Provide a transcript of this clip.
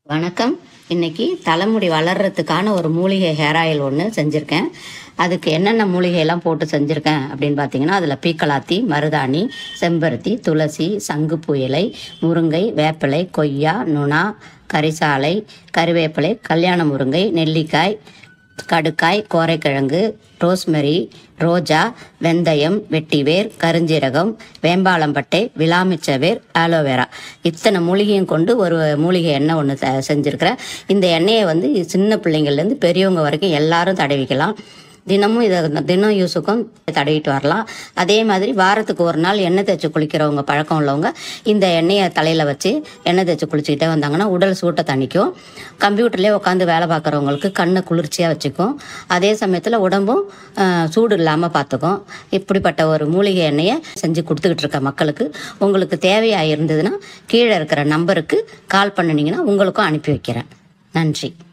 வணக்கம் இன்னைக்கு தலைமுடி வளர்றதுக்கான ஒரு மூலிகை ஹேர் ஆயில் ஒன்று செஞ்சுருக்கேன் அதுக்கு என்னென்ன மூலிகையெல்லாம் போட்டு செஞ்சுருக்கேன் அப்படின்னு பார்த்தீங்கன்னா அதில் பீக்கலாத்தி மருதாணி செம்பருத்தி துளசி சங்குப்பூ இலை முருங்கை வேப்பிலை கொய்யா நுணா கரிசாலை கருவேப்பிலை கல்யாண முருங்கை நெல்லிக்காய் கடுக்காய் கோரைக்கிழங்கு ரோஸ்மெரி ரோஜா வெந்தயம் வெட்டிவேர் கருஞ்சீரகம் வேம்பாளம்பட்டை விளாமிச்சவேர் ஆலோவேரா இத்தனை மூலிகையும் கொண்டு ஒரு மூலிகை எண்ணெய் ஒன்று செஞ்சுருக்கிறேன் இந்த எண்ணெயை வந்து சின்ன பிள்ளைங்கள்லேருந்து பெரியவங்க வரைக்கும் எல்லாரும் தடவிக்கலாம் தினமும் இதை தினம் யூஸுக்கும் தடவிட்டு வரலாம் அதே மாதிரி வாரத்துக்கு ஒரு நாள் எண்ணெய் தேய்ச்சி குளிக்கிறவங்க பழக்கம் உள்ளவங்க இந்த எண்ணெயை தலையில் வச்சு எண்ணெய் தேய்ச்சி குளிச்சுக்கிட்டே வந்தாங்கன்னா உடல் சூட்டை தணிக்கும் கம்ப்யூட்டர்லேயே உட்காந்து வேலை பார்க்குறவங்களுக்கு கண்ணை குளிர்ச்சியாக வச்சுக்கும் அதே சமயத்தில் உடம்பும் ஆஹ், சூடு இல்லாமல் பார்த்துக்கும் இப்படிப்பட்ட ஒரு மூலிகை எண்ணெயை செஞ்சு கொடுத்துக்கிட்டு இருக்க மக்களுக்கு உங்களுக்கு தேவையாக இருந்ததுன்னா கீழே இருக்கிற நம்பருக்கு கால் பண்ணினீங்கன்னா உங்களுக்கும் அனுப்பி வைக்கிறேன் நன்றி